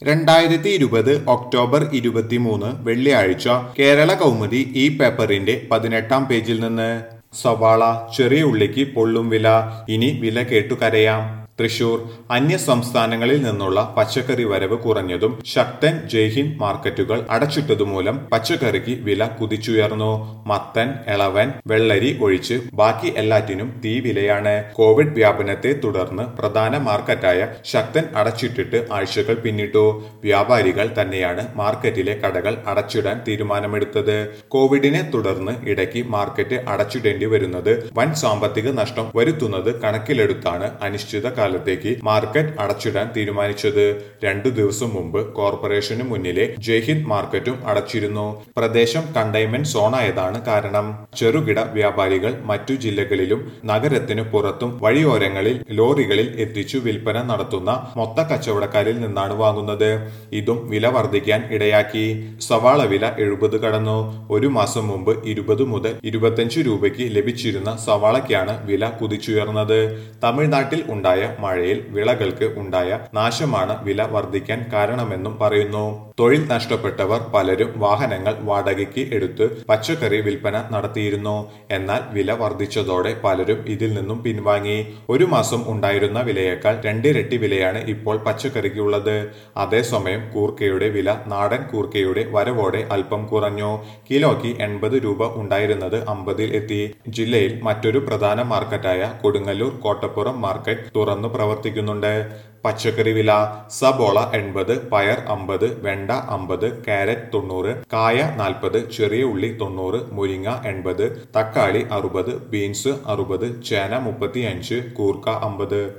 രണ്ടായിരത്തി ഇരുപത് ഒക്ടോബർ ഇരുപത്തിമൂന്ന് വെള്ളിയാഴ്ച കേരള കൗമുദി ഈ പേപ്പറിന്റെ പതിനെട്ടാം പേജിൽ നിന്ന് സവാള ചെറിയ ഉള്ളിക്ക് പൊള്ളും വില ഇനി വില കേട്ടു കരയാം തൃശൂർ അന്യ സംസ്ഥാനങ്ങളിൽ നിന്നുള്ള പച്ചക്കറി വരവ് കുറഞ്ഞതും ശക്തൻ ജയ്ഹിന്ദ് മാർക്കറ്റുകൾ അടച്ചിട്ടതുമൂലം പച്ചക്കറിക്ക് വില കുതിച്ചുയർന്നു മത്തൻ എളവൻ വെള്ളരി ഒഴിച്ച് ബാക്കി എല്ലാറ്റിനും തീ വിലയാണ് കോവിഡ് വ്യാപനത്തെ തുടർന്ന് പ്രധാന മാർക്കറ്റായ ശക്തൻ അടച്ചിട്ടിട്ട് ആഴ്ചകൾ പിന്നിട്ടു വ്യാപാരികൾ തന്നെയാണ് മാർക്കറ്റിലെ കടകൾ അടച്ചിടാൻ തീരുമാനമെടുത്തത് കോവിഡിനെ തുടർന്ന് ഇടയ്ക്ക് മാർക്കറ്റ് അടച്ചിടേണ്ടി വരുന്നത് വൻ സാമ്പത്തിക നഷ്ടം വരുത്തുന്നത് കണക്കിലെടുത്താണ് അനിശ്ചിത കാലത്തേക്ക് മാർക്കറ്റ് അടച്ചിടാൻ തീരുമാനിച്ചത് രണ്ടു ദിവസം മുമ്പ് കോർപ്പറേഷന് മുന്നിലെ ജയ്ഹിന്ദ് മാർക്കറ്റും അടച്ചിരുന്നു പ്രദേശം കണ്ടെയ്ൻമെന്റ് സോണായതാണ് കാരണം ചെറുകിട വ്യാപാരികൾ മറ്റു ജില്ലകളിലും നഗരത്തിനു പുറത്തും വഴിയോരങ്ങളിൽ ലോറികളിൽ എത്തിച്ചു വിൽപ്പന നടത്തുന്ന മൊത്ത കച്ചവടക്കാരിൽ നിന്നാണ് വാങ്ങുന്നത് ഇതും വില വർദ്ധിക്കാൻ ഇടയാക്കി സവാള വില എഴുപത് കടന്നു ഒരു മാസം മുമ്പ് ഇരുപത് മുതൽ ഇരുപത്തഞ്ച് രൂപയ്ക്ക് ലഭിച്ചിരുന്ന സവാളയ്ക്കാണ് വില കുതിച്ചുയർന്നത് തമിഴ്നാട്ടിൽ ഉണ്ടായ മഴയിൽ വിളകൾക്ക് ഉണ്ടായ നാശമാണ് വില വർദ്ധിക്കാൻ കാരണമെന്നും പറയുന്നു തൊഴിൽ നഷ്ടപ്പെട്ടവർ പലരും വാഹനങ്ങൾ വാടകയ്ക്ക് എടുത്ത് പച്ചക്കറി വിൽപ്പന നടത്തിയിരുന്നു എന്നാൽ വില വർദ്ധിച്ചതോടെ പലരും ഇതിൽ നിന്നും പിൻവാങ്ങി ഒരു മാസം ഉണ്ടായിരുന്ന വിലയേക്കാൾ രണ്ടിരട്ടി വിലയാണ് ഇപ്പോൾ പച്ചക്കറിക്കുള്ളത് അതേസമയം കൂർക്കയുടെ വില നാടൻ കൂർക്കയുടെ വരവോടെ അല്പം കുറഞ്ഞു കിലോയ്ക്ക് എൺപത് രൂപ ഉണ്ടായിരുന്നത് അമ്പതിൽ എത്തി ജില്ലയിൽ മറ്റൊരു പ്രധാന മാർക്കറ്റായ കൊടുങ്ങല്ലൂർ കോട്ടപ്പുറം മാർക്കറ്റ് തുറന്നു പ്രവർത്തിക്കുന്നുണ്ട് പച്ചക്കറി വില സബോള എൺപത് പയർ അമ്പത് വെണ്ട അമ്പത് കാരറ്റ് തൊണ്ണൂറ് കായ നാൽപ്പത് ചെറിയ ഉള്ളി തൊണ്ണൂറ് മുരിങ്ങ എൺപത് തക്കാളി അറുപത് ബീൻസ് അറുപത് ചേന മുപ്പത്തിയഞ്ച് കൂർക്ക അമ്പത്